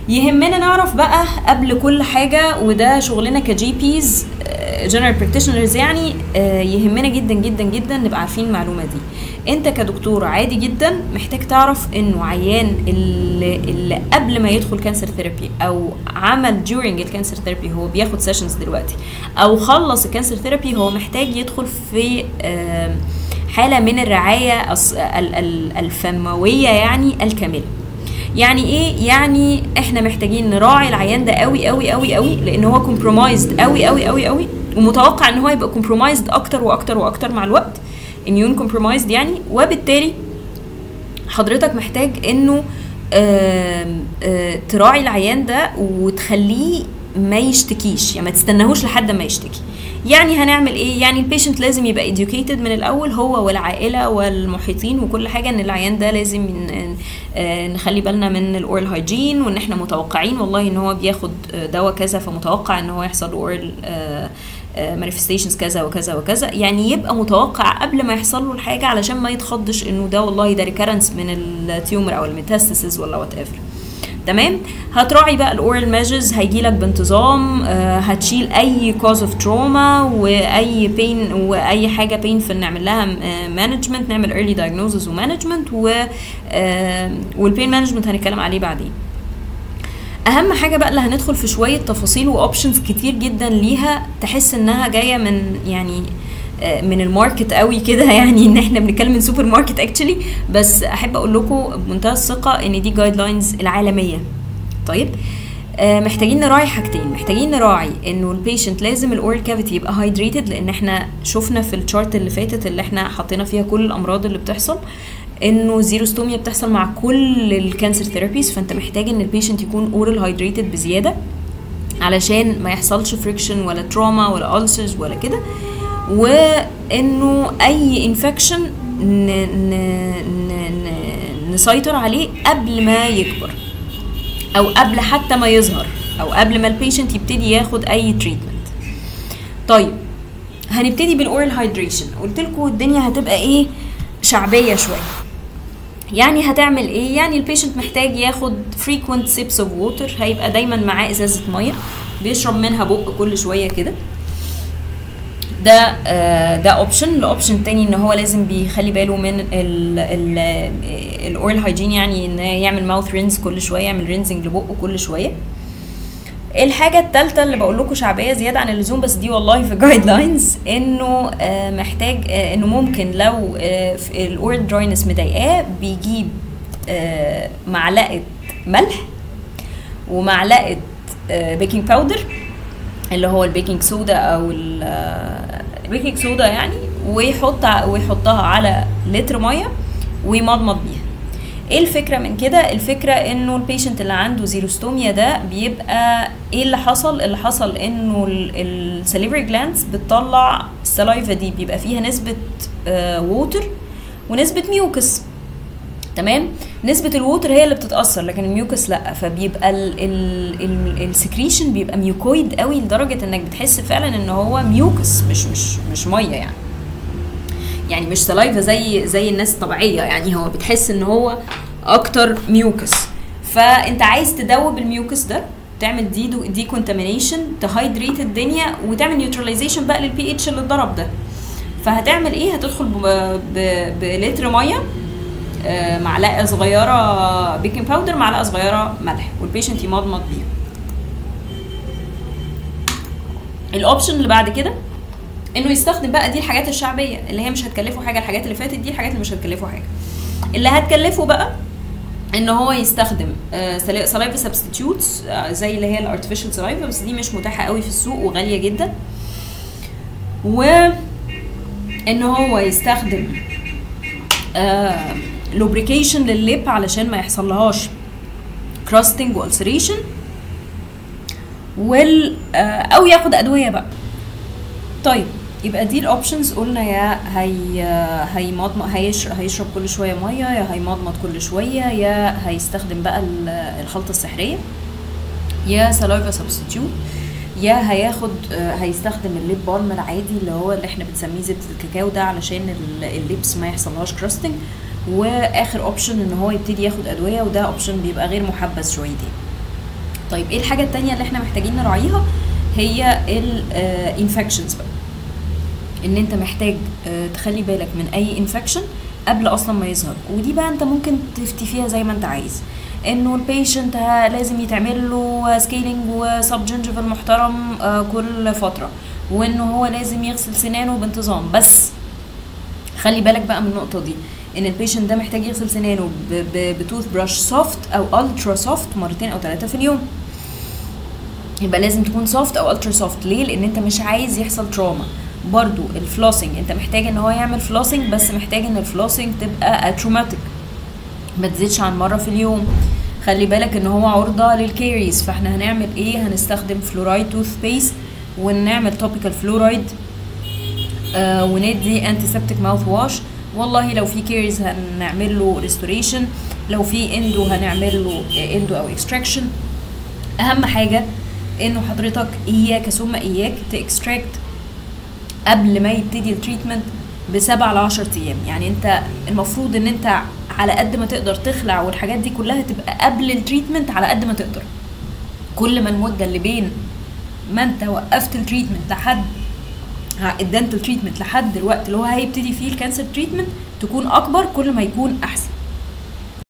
يهمنا نعرف بقى قبل كل حاجة وده شغلنا كجي بيز جنرال براكتيشنرز يعني آه، يهمنا جدا جدا جدا نبقى عارفين المعلومة دي انت كدكتور عادي جدا محتاج تعرف انه عيان اللي, اللي قبل ما يدخل كانسر ثيرابي او عمل during الكانسر ثيرابي هو بياخد سيشنز دلوقتي او خلص الكانسر ثيرابي هو محتاج يدخل في آم، حالة من الرعاية الص- ال- ال- الفموية يعني الكاملة يعني ايه يعني احنا محتاجين نراعي العيان ده قوي قوي قوي قوي لان هو كومبرومايزد قوي قوي قوي قوي ومتوقع ان هو يبقى كومبرومايزد اكتر واكتر واكتر مع الوقت اميون كومبرومايزد يعني وبالتالي حضرتك محتاج انه آم، آه، تراعي العيان ده وتخليه ما يشتكيش يعني ما تستناهوش لحد ما يشتكي يعني هنعمل ايه يعني البيشنت لازم يبقى educated من الاول هو والعائله والمحيطين وكل حاجه ان العيان ده لازم ن- آه، نخلي بالنا من الاورال هايجين وان احنا متوقعين والله ان هو بياخد آه، دواء كذا فمتوقع ان هو يحصل اورال مانيفستيشنز كذا وكذا وكذا يعني يبقى متوقع قبل ما يحصل له الحاجه علشان ما يتخضش انه ده والله ده ريكارنس من التيومر او الميتاستاسيس ولا وات ايفر تمام هتراعي بقى الاورال ميجرز هيجي لك بانتظام آه، هتشيل اي كوز اوف تروما واي بين واي حاجه بينفل نعمل لها مانجمنت نعمل ايرلي دايجنوزز ومانجمنت و والبين مانجمنت هنتكلم عليه بعدين اهم حاجه بقى اللي هندخل في شويه تفاصيل واوبشنز كتير جدا ليها تحس انها جايه من يعني آه، من الماركت قوي كده يعني ان احنا بنتكلم من سوبر ماركت اكشلي بس احب اقول لكم بمنتهى الثقه ان دي جايد لاينز العالميه طيب آه، محتاجين نراعي حاجتين محتاجين نراعي انه البيشنت لازم الاورال كافيتي يبقى هايدريتد لان احنا شفنا في الشارت اللي فاتت اللي احنا حطينا فيها كل الامراض اللي بتحصل انه زيروستوميا بتحصل مع كل الكانسر ثيرابيز فانت محتاج ان البيشنت يكون اورال هايدريتد بزياده علشان ما يحصلش فريكشن ولا تروما ولا ألسرز ولا كده وانه اي انفكشن نسيطر عليه قبل ما يكبر او قبل حتى ما يظهر او قبل ما البيشنت يبتدي ياخد اي تريتمنت طيب هنبتدي بالاورال هايدريشن قلت لكم الدنيا هتبقى ايه شعبيه شويه يعني هتعمل ايه يعني البيشنت محتاج ياخد frequent sips of water هيبقى دايما معاه ازازه ميه بيشرب منها بق كل شويه كده ده آه ده اوبشن الاوبشن التاني ان هو لازم بيخلي باله من الاورال هايجين يعني ان يعمل ماوث رينز كل شويه يعمل رينزنج لبقه كل شويه الحاجة التالتة اللي بقول لكم شعبية زيادة عن اللزوم بس دي والله في جايد لاينز انه آه محتاج آه انه ممكن لو آه الاورال دراينس مضايقاه بيجيب آه معلقة ملح ومعلقة آه بيكنج باودر اللي هو البيكنج سودا او البيكنج سودا يعني ويحط ويحطها على لتر ميه ويمضمض بيها ايه الفكره من كده الفكره انه البيشنت اللي عنده زيروستوميا ده بيبقى ايه اللي حصل اللي حصل انه السليفري جلاندز بتطلع السلايفا دي بيبقى فيها نسبه ووتر ونسبه ميوكس تمام نسبة الووتر هي اللي بتتأثر لكن الميوكس لا فبيبقى السكريشن بيبقى ميوكويد قوي لدرجة انك بتحس فعلا ان هو ميوكس مش مش مش مية يعني يعني مش سلايفا زي زي الناس الطبيعية يعني هو بتحس ان هو اكتر ميوكس فانت عايز تدوب الميوكس ده تعمل دي دي كونتامينيشن تهايدريت الدنيا وتعمل نيوتراليزيشن بقى للبي اتش اللي اتضرب ده فهتعمل ايه هتدخل بلتر ميه آه معلقه صغيره بيكنج باودر معلقه صغيره ملح والبيشنت يمضمض بيها الاوبشن اللي بعد كده انه يستخدم بقى دي الحاجات الشعبيه اللي هي مش هتكلفه حاجه الحاجات اللي فاتت دي الحاجات اللي مش هتكلفه حاجه اللي هتكلفه بقى ان هو يستخدم سلايفا سبستيتيوتس زي اللي هي الارتفيشال سلايفا بس دي مش متاحه قوي في السوق وغاليه جدا و ان هو يستخدم لوبريكيشن للليب علشان ما يحصلهاش كراستنج والسريشن وال آه او ياخد ادويه بقى طيب يبقى دي الاوبشنز قلنا يا هي هيمضمض هيشرب هيشرب كل شويه ميه يا هيمضمض كل شويه يا هيستخدم بقى الخلطه السحريه يا سلايفا سبستيوت يا هياخد هيستخدم الليب بالم العادي اللي هو اللي احنا بنسميه زبده الكاكاو ده علشان الليبس ما يحصلهاش كراستنج واخر اوبشن ان هو يبتدي ياخد ادويه وده اوبشن بيبقى غير محبذ شويتين طيب ايه الحاجه التانية اللي احنا محتاجين نراعيها هي الانفكشنز بقى ان انت محتاج آه، تخلي بالك من اي انفكشن قبل اصلا ما يظهر ودي بقى انت ممكن تفتي فيها زي ما انت عايز انه البيشنت لازم يتعمل له سكيلينج وسب جنجفال محترم آه، كل فتره وانه هو لازم يغسل سنانه بانتظام بس خلي بالك بقى من النقطه دي ان البيشنت ده محتاج يغسل سنانه بتوث براش سوفت او الترا سوفت مرتين او ثلاثه في اليوم يبقى لازم تكون سوفت او الترا سوفت ليه لان انت مش عايز يحصل تروما برضو الفلوسنج انت محتاج ان هو يعمل فلوسنج بس محتاج ان الفلوسنج تبقى اتروماتيك ما تزيدش عن مره في اليوم خلي بالك ان هو عرضه للكيريز فاحنا هنعمل ايه هنستخدم فلورايد توث بيست ونعمل توبيكال فلورايد آه وندي انتي سبتيك ماوث واش والله لو في كيريز هنعمل له ريستوريشن لو في اندو هنعمل له اندو او اكستراكشن اهم حاجه انه حضرتك اياك ثم اياك تاكستراكت قبل ما يبتدي التريتمنت بسبع ل 10 ايام يعني انت المفروض ان انت على قد ما تقدر تخلع والحاجات دي كلها تبقى قبل التريتمنت على قد ما تقدر كل ما المده اللي بين ما انت وقفت التريتمنت لحد الدنتال تريتمنت لحد الوقت اللي هو هيبتدي فيه الكانسر تريتمنت تكون اكبر كل ما يكون احسن